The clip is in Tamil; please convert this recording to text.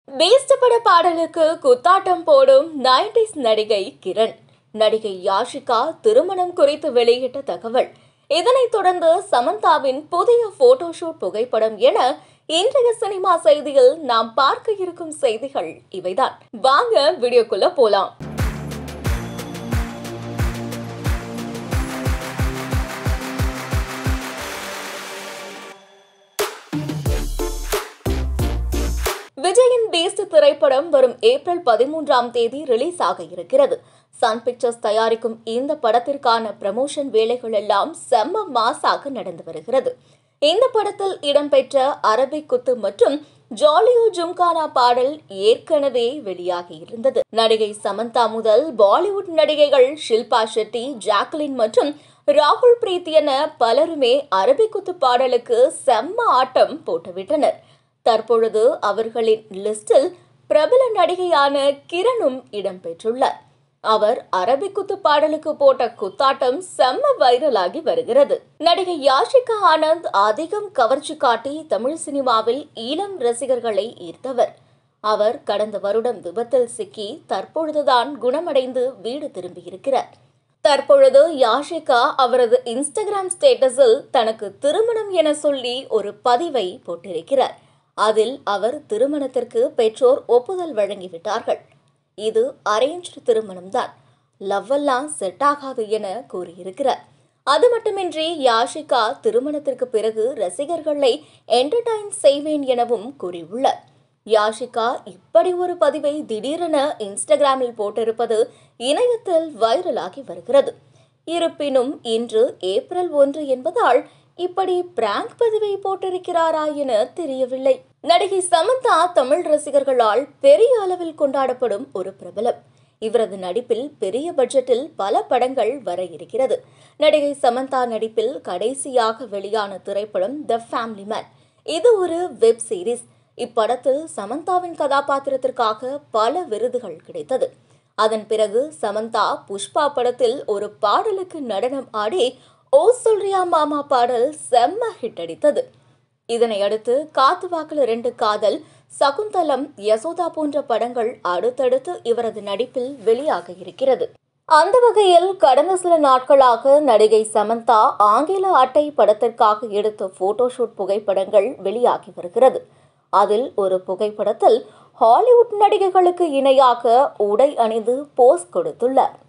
பீஸ்ட் பட பாடலுக்கு குத்தாட்டம் போடும் நைன்டிஸ் நடிகை கிரண் நடிகை யாஷிகா திருமணம் குறித்து வெளியிட்ட தகவல் இதனைத் தொடர்ந்து சமந்தாவின் புதிய போட்டோஷூட் புகைப்படம் என இன்றைய சினிமா செய்தியில் நாம் பார்க்க இருக்கும் செய்திகள் இவைதான் வாங்க வீடியோக்குள்ள போலாம் விஜயின் பீஸ்ட் திரைப்படம் வரும் ஏப்ரல் பதிமூன்றாம் தேதி ரிலீஸ் ஆக இருக்கிறது சன் பிக்சர்ஸ் தயாரிக்கும் இந்த படத்திற்கான ப்ரமோஷன் வேலைகள் எல்லாம் செம்ம மாசாக நடந்து வருகிறது இந்த படத்தில் இடம்பெற்ற அரபிக் குத்து மற்றும் ஜாலியோ ஜும்கானா பாடல் ஏற்கனவே வெளியாகி இருந்தது நடிகை சமந்தா முதல் பாலிவுட் நடிகைகள் ஷில்பா ஷெட்டி ஜாக்லின் மற்றும் ராகுல் பிரீத் என பலருமே அரபிக் குத்து பாடலுக்கு செம்ம ஆட்டம் போட்டுவிட்டனர் தற்பொழுது அவர்களின் லிஸ்டில் பிரபல நடிகையான கிரணும் இடம்பெற்றுள்ளார் அவர் அரபிக் குத்து பாடலுக்கு போட்ட குத்தாட்டம் செம்ம வைரலாகி வருகிறது நடிகை யாஷிகா ஆனந்த் அதிகம் கவர்ச்சி காட்டி தமிழ் சினிமாவில் ஈழம் ரசிகர்களை ஈர்த்தவர் அவர் கடந்த வருடம் விபத்தில் சிக்கி தற்பொழுதுதான் குணமடைந்து வீடு திரும்பியிருக்கிறார் தற்பொழுது யாஷிகா அவரது இன்ஸ்டாகிராம் ஸ்டேட்டஸில் தனக்கு திருமணம் என சொல்லி ஒரு பதிவை போட்டிருக்கிறார் அதில் அவர் திருமணத்திற்கு பெற்றோர் ஒப்புதல் வழங்கிவிட்டார்கள் இது அரேஞ்ச் திருமணம்தான் லவ்வெல்லாம் செட் ஆகாது என கூறியிருக்கிறார் அது மட்டுமின்றி யாஷிகா திருமணத்திற்கு பிறகு ரசிகர்களை என்டர்டைன் செய்வேன் எனவும் கூறியுள்ளார் யாஷிகா இப்படி ஒரு பதிவை திடீரென இன்ஸ்டாகிராமில் போட்டிருப்பது இணையத்தில் வைரலாகி வருகிறது இருப்பினும் இன்று ஏப்ரல் ஒன்று என்பதால் இப்படி பிராங்க் பதிவை போட்டிருக்கிறாரா என தெரியவில்லை நடிகை சமந்தா தமிழ் ரசிகர்களால் பெரிய அளவில் கொண்டாடப்படும் ஒரு பிரபலம் இவரது நடிப்பில் பெரிய பட்ஜெட்டில் பல படங்கள் வர இருக்கிறது நடிகை சமந்தா நடிப்பில் கடைசியாக வெளியான திரைப்படம் த ஃபேமிலி மேன் இது ஒரு வெப் சீரிஸ் இப்படத்தில் சமந்தாவின் கதாபாத்திரத்திற்காக பல விருதுகள் கிடைத்தது அதன் பிறகு சமந்தா புஷ்பா படத்தில் ஒரு பாடலுக்கு நடனம் ஆடி ஓ சொல்றியா மாமா பாடல் செம்ம ஹிட் அடித்தது இதனை அடுத்து காத்து வாக்குல ரெண்டு காதல் சகுந்தலம் யசோதா போன்ற படங்கள் அடுத்தடுத்து இவரது நடிப்பில் வெளியாக இருக்கிறது அந்த வகையில் கடந்த சில நாட்களாக நடிகை சமந்தா ஆங்கில அட்டை படத்திற்காக எடுத்த போட்டோஷூட் புகைப்படங்கள் வெளியாகி வருகிறது அதில் ஒரு புகைப்படத்தில் ஹாலிவுட் நடிகைகளுக்கு இணையாக உடை அணிந்து போஸ் கொடுத்துள்ளார்